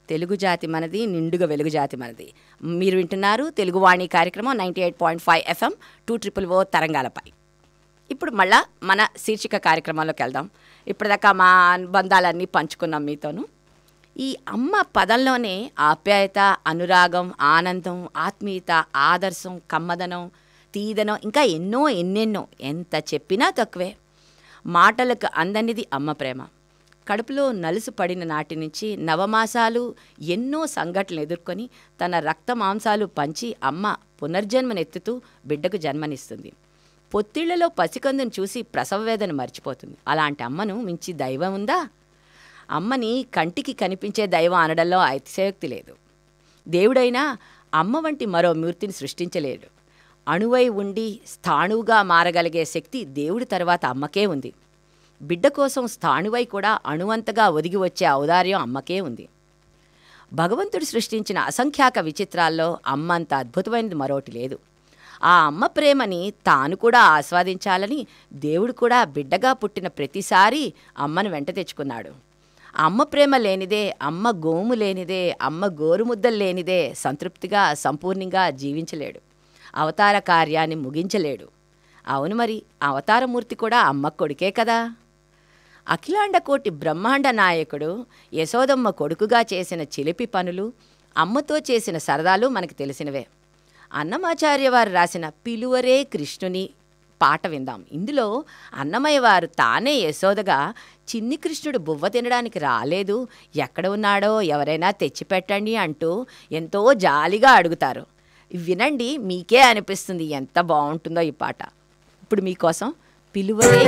తెలుగు జాతి మనది నిండుగా వెలుగు జాతి మనది మీరు వింటున్నారు తెలుగువాణి కార్యక్రమం ninety eight point five FM two triple O తరంగాలపై ఇప్పుడు మళ్ళా మన శీర్షిక కార్యక్రమంలోకి వెళ్దాం ఇప్పటిదాకా మా అనుబంధాలన్నీ పంచుకున్నాం మీతోను ఈ అమ్మ పదంలోనే ఆప్యాయత అనురాగం ఆనందం ఆత్మీయత ఆదర్శం కమ్మదనం తీదనం ఇంకా ఎన్నో ఎన్నెన్నో ఎంత చెప్పినా తక్కువే మాటలకు అందనిది అమ్మ ప్రేమ కడుపులో నలుసు పడిన నాటి నుంచి నవమాసాలు ఎన్నో సంఘటనలు ఎదుర్కొని తన రక్త మాంసాలు పంచి అమ్మ పునర్జన్మనెత్తుతూ బిడ్డకు జన్మనిస్తుంది పొత్తిళ్లలో పసికందును చూసి ప్రసవ వేదన మర్చిపోతుంది అలాంటి అమ్మను మించి దైవం ఉందా అమ్మని కంటికి కనిపించే దైవం అనడంలో అతిశయోక్తి లేదు దేవుడైనా అమ్మ వంటి మరో మూర్తిని సృష్టించలేడు అణువై ఉండి స్థాణువుగా మారగలిగే శక్తి దేవుడి తర్వాత అమ్మకే ఉంది బిడ్డ కోసం స్థాణువై కూడా అణువంతగా ఒదిగి వచ్చే ఔదార్యం అమ్మకే ఉంది భగవంతుడు సృష్టించిన అసంఖ్యాక విచిత్రాల్లో అమ్మ అంత అద్భుతమైనది మరోటి లేదు ఆ అమ్మ ప్రేమని తాను కూడా ఆస్వాదించాలని దేవుడు కూడా బిడ్డగా పుట్టిన ప్రతిసారి అమ్మను వెంట తెచ్చుకున్నాడు అమ్మ ప్రేమ లేనిదే అమ్మ గోము లేనిదే అమ్మ గోరుముద్దలు లేనిదే సంతృప్తిగా సంపూర్ణంగా జీవించలేడు అవతార కార్యాన్ని ముగించలేడు అవును మరి అవతారమూర్తి కూడా అమ్మ కొడుకే కదా అఖిలాండ కోటి బ్రహ్మాండ నాయకుడు యశోదమ్మ కొడుకుగా చేసిన చిలిపి పనులు అమ్మతో చేసిన సరదాలు మనకు తెలిసినవే అన్నమాచార్య వారు రాసిన పిలువరే కృష్ణుని పాట విందాం ఇందులో అన్నమయ్య వారు తానే యశోదగా చిన్ని కృష్ణుడు బువ్వ తినడానికి రాలేదు ఎక్కడ ఉన్నాడో ఎవరైనా తెచ్చిపెట్టండి అంటూ ఎంతో జాలిగా అడుగుతారు వినండి మీకే అనిపిస్తుంది ఎంత బాగుంటుందో ఈ పాట ఇప్పుడు మీకోసం పిలువరే